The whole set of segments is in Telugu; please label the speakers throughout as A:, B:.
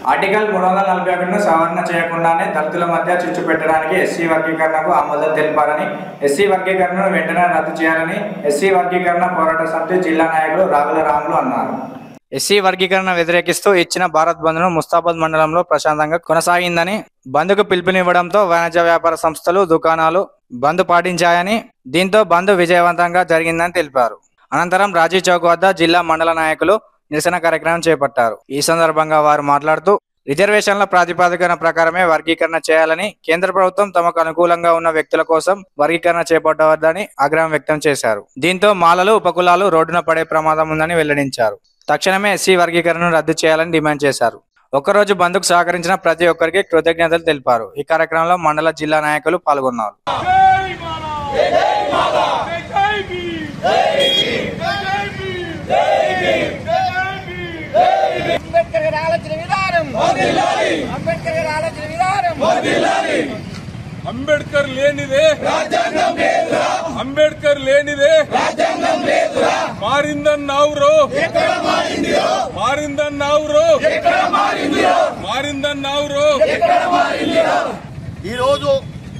A: ఆర్టికల్ మూడు వందల నలభై ఒకటిను సవరణ చేయకుండానే దళితుల మధ్య చిచ్చు పెట్టడానికి ఎస్సీ వర్గీకరణకు ఆమోదం తెలిపారని ఎస్సీ వర్గీకరణను వెంటనే రద్దు చేయాలని ఎస్సీ వర్గీకరణ పోరాట సమితి జిల్లా నాయకులు రాగుల రాములు అన్నారు ఎస్సీ వర్గీకరణ వ్యతిరేకిస్తూ ఇచ్చిన భారత్ బంద్ ను ముస్తాబాద్ మండలంలో ప్రశాంతంగా కొనసాగిందని బంద్ కు పిలుపునివ్వడంతో వాణిజ్య వ్యాపార సంస్థలు దుకాణాలు బంద్ పాటించాయని దీంతో బంద్ విజయవంతంగా జరిగిందని తెలిపారు అనంతరం రాజీ చౌక్ వద్ద జిల్లా మండల నాయకులు నిరసన కార్యక్రమం చేపట్టారు ఈ సందర్భంగా వారు మాట్లాడుతూ రిజర్వేషన్ల ప్రాతిపదికన ప్రకారమే వర్గీకరణ చేయాలని కేంద్ర ప్రభుత్వం తమకు అనుకూలంగా ఉన్న వ్యక్తుల కోసం వర్గీకరణ చేపట్టవద్దని ఆగ్రహం వ్యక్తం చేశారు దీంతో మాలలు ఉపకులాలు రోడ్డున పడే ప్రమాదం ఉందని వెల్లడించారు తక్షణమే ఎస్సీ వర్గీకరణను రద్దు చేయాలని డిమాండ్ చేశారు ఒక్కరోజు బంద్కు సహకరించిన ప్రతి ఒక్కరికి కృతజ్ఞతలు తెలిపారు ఈ కార్యక్రమంలో మండల జిల్లా నాయకులు పాల్గొన్నారు
B: జై మాతా జై జై భీమ్ జై భీమ్ జై భీమ్ జై భీమ్ జై భీమ్ జై భీమ్
C: అంబేద్కర్ గారి ఆలోచన విధానం అంబేద్కర్ గారి ఆలోచన విధానం
B: అంబేద్కర్ లేనిదే అంబేద్కర్ లేనిదే మారిందన్నావు రో మారిందన్నావు రో మారిందన్నావు రో
D: ఈరోజు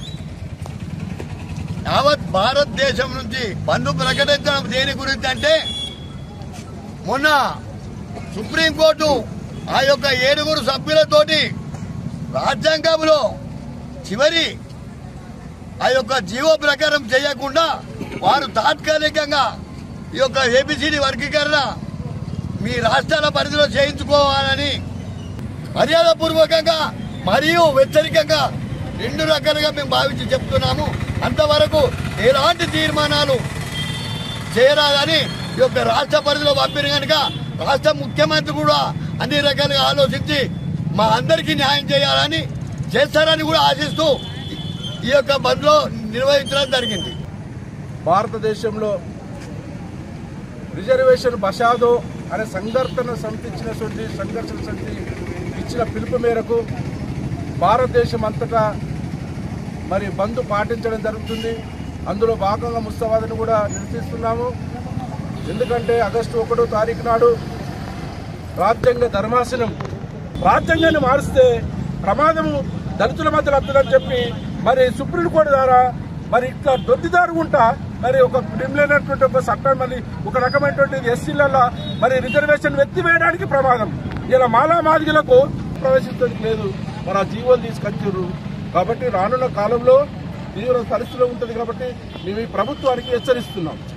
D: యావత్ భారతదేశం నుంచి బంధు ప్రకటించడం దేని గురించి అంటే మొన్న సుప్రీంకోర్టు ఆ యొక్క ఏడుగురు సభ్యులతోటి రాజ్యాంగంలో చివరి ఆ యొక్క జీవో ప్రకారం చేయకుండా వారు తాత్కాలికంగా ఈ యొక్క ఏబిసిడి వర్గీకరణ మీ రాష్ట్రాల పరిధిలో చేయించుకోవాలని మర్యాదపూర్వకంగా మరియు హెచ్చరికంగా రెండు రకాలుగా మేము భావించి చెప్తున్నాము అంతవరకు ఎలాంటి తీర్మానాలు చేయరాదని ఈ యొక్క రాష్ట్ర పరిధిలో పంపిన కనుక రాష్ట్ర ముఖ్యమంత్రి కూడా అన్ని రకాలుగా ఆలోచించి మా అందరికీ న్యాయం చేయాలని చేస్తారని కూడా ఆశిస్తూ ఈ యొక్క బంద్లో నిర్వహించడం జరిగింది
E: భారతదేశంలో రిజర్వేషన్ బషాదో అనే సంఘర్షణ సమితి ఇచ్చినటువంటి సంఘర్షణ సమితి ఇచ్చిన పిలుపు మేరకు భారతదేశం అంతటా మరి బంద్ పాటించడం జరుగుతుంది అందులో భాగంగా ముస్తాబాద్ని కూడా నిరసిస్తున్నాము ఎందుకంటే ఆగస్టు ఒకటో తారీఖు నాడు రాజ్యాంగ ధర్మాసనం రాజ్యాంగాన్ని మారిస్తే ప్రమాదము దళితుల మధ్య వస్తుందని చెప్పి మరి సుప్రీంకోర్టు ద్వారా మరి ఇట్లా దొడ్డిదారుగుంటా మరి ఒక క్రిమినైనటువంటి ఒక చట్టం మరి ఒక రకమైనటువంటి ఎస్సీలలో మరి రిజర్వేషన్ ఎత్తివేయడానికి ప్రమాదం ఇలా మాలా మాదిగలకు ప్రవేశించడానికి లేదు మరి ఆ జీవోలు తీసుకొచ్చారు కాబట్టి రానున్న కాలంలో తీవ్ర పరిస్థితిలో ఉంటుంది కాబట్టి మేము ఈ ప్రభుత్వానికి హెచ్చరిస్తున్నాం